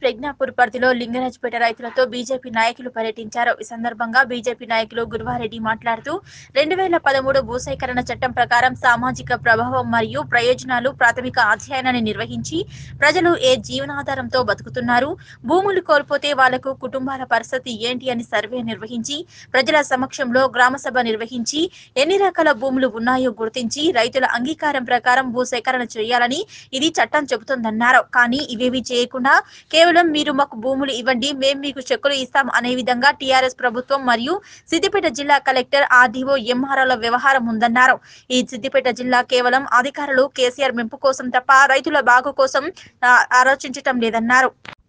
ప్రజ్ఞాపూర్ పరిధిలో లింగరాజ్పేట రైతులతో బీజేపీ నాయకులు పర్యటించారు ఈ సందర్భంగా బీజేపీ నాయకులు గురువారెడ్డి మాట్లాడుతూ రెండు వేల పదమూడు భూసేకరణ చట్టం ప్రకారం సామాజిక ప్రభావం మరియు ప్రయోజనాలు ప్రాథమిక అధ్యయనాన్ని నిర్వహించి ప్రజలు ఏ జీవనాధారంతో బతుకుతున్నారు భూములు కోల్పోతే వాళ్లకు కుటుంబాల పరిస్థితి ఏంటి అని సర్వే నిర్వహించి ప్రజల సమక్షంలో గ్రామ సభ నిర్వహించి ఎన్ని రకాల భూములు ఉన్నాయో గుర్తించి రైతుల అంగీకారం ప్రకారం భూసేకరణ చేయాలని ఇది చట్టం చెబుతుందన్నారు కానీ ఇవేవి చేయకుండా కేవలం మీరు మాకు భూములు ఇవ్వండి మేం మీకు చెక్కులు ఇస్తాం అనే విధంగా టీఆర్ఎస్ ప్రభుత్వం మరియు సిద్దిపేట జిల్లా కలెక్టర్ ఆర్డీఓ ఎంఆర్ఓల వ్యవహారం ఉందన్నారు ఈ సిద్దిపేట జిల్లా కేవలం అధికారులు కేసీఆర్ మెంపు కోసం తప్ప రైతుల బాగు కోసం ఆ, ఆలోచించటం లేదన్నారు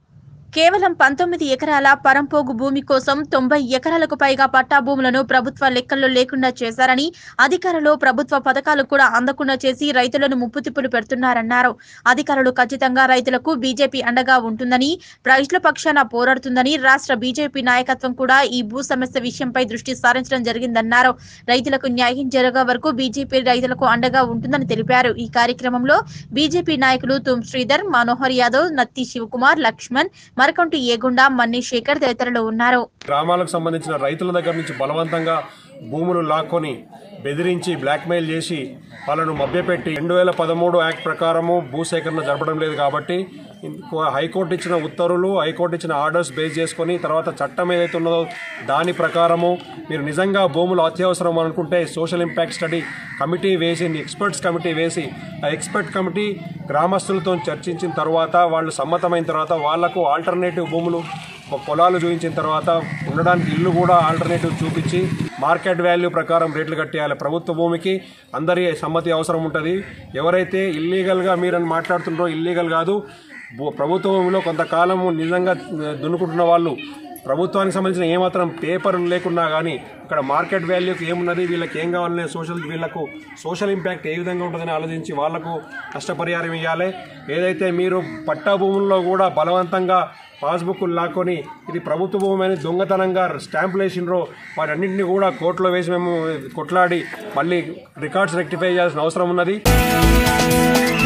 కేవలం పంతొమ్మిది ఎకరాల పరంపోగు భూమి కోసం తొంభై ఎకరాలకు పైగా పట్టా భూములను ప్రభుత్వ లెక్కల్లో లేకుండా చేశారని అధికారులు ప్రభుత్వ పథకాలు కూడా అందకుండా చేసి రైతులను ముప్పుతిప్పులు పెడుతున్నారన్నారు అధికారులు ఖచ్చితంగా రైతులకు బీజేపీ అండగా ఉంటుందని రైతుల పక్షాన పోరాడుతుందని రాష్ట్ర బీజేపీ నాయకత్వం కూడా ఈ భూ సమస్య విషయంపై దృష్టి సారించడం జరిగిందన్నారు రైతులకు న్యాయం జరగే వరకు బీజేపీ రైతులకు అండగా ఉంటుందని తెలిపారు ఈ కార్యక్రమంలో బీజేపీ నాయకులు తుమ్ శ్రీధర్ మనోహర్ యాదవ్ నత్తి శివకుమార్ లక్ష్మణ్ మరకంటి ఏగుండా మన్ని శేఖర్ తదితరులు ఉన్నారు గ్రామాలకు సంబంధించిన రైతుల దగ్గర నుంచి బలవంతంగా భూములు లాక్కొని బెదిరించి బ్లాక్మెయిల్ చేసి వాళ్ళను మభ్యపెట్టి రెండు వేల పదమూడు యాక్ట్ ప్రకారము భూసేకరణ జరపడం లేదు కాబట్టి ఇంకో- హైకోర్టు ఇచ్చిన ఉత్తర్వులు హైకోర్టు ఇచ్చిన ఆర్డర్స్ బేస్ చేసుకొని తర్వాత చట్టం ఏదైతే ఉన్నదో దాని ప్రకారము మీరు నిజంగా భూములు అత్యవసరం అనుకుంటే సోషల్ ఇంపాక్ట్ స్టడీ కమిటీ వేసి ఎక్స్పర్ట్స్ కమిటీ వేసి ఆ ఎక్స్పర్ట్ కమిటీ గ్రామస్తులతో చర్చించిన తర్వాత వాళ్ళు సమ్మతమైన తర్వాత వాళ్లకు ఆల్టర్నేటివ్ భూములు పొ- పొలాలు చూపించిన తర్వాత ఉండడానికి ఇల్లు కూడా ఆల్టర్నేటివ్ చూపించి మార్కెట్ వాల్యూ ప్రకారం రేట్లు కట్టేయాలి ప్రభుత్వ భూమికి అందరి సమ్మతి అవసరం ఉంటుంది ఎవరైతే ఇల్లీగల్గా మీరు అని మాట్లాడుతుంటారో ఇల్లీగల్ కాదు భూ- ప్రభుత్వ భూమిలో కొంతకాలం నిజంగా దున్నుకుంటున్న వాళ్ళు ప్రభుత్వానికి సంబంధించిన ఏమాత్రం పేపర్ లేకున్నా కానీ ఇక్కడ మార్కెట్ వాల్యూకి ఏమున్నది వీళ్ళకి ఏం కావాలనే సోషల్ వీళ్ళకు సోషల్ ఇంపాక్ట్ ఏ విధంగా ఉంటుందని ఆలోచించి వాళ్లకు నష్టపరిహారం ఇవ్వాలి ఏదైతే మీరు పట్టా భూముల్లో కూడా బలవంతంగా పాస్బుక్లు లాక్కొని ఇది ప్రభుత్వ భూమి అని దొంగతనంగా స్టాంపులు వేసినరో వాటన్నింటినీ కూడా కోర్టులో వేసి మేము కొట్లాడి మళ్ళీ రికార్డ్స్ రెక్టిఫై చేయాల్సిన అవసరం ఉన్నది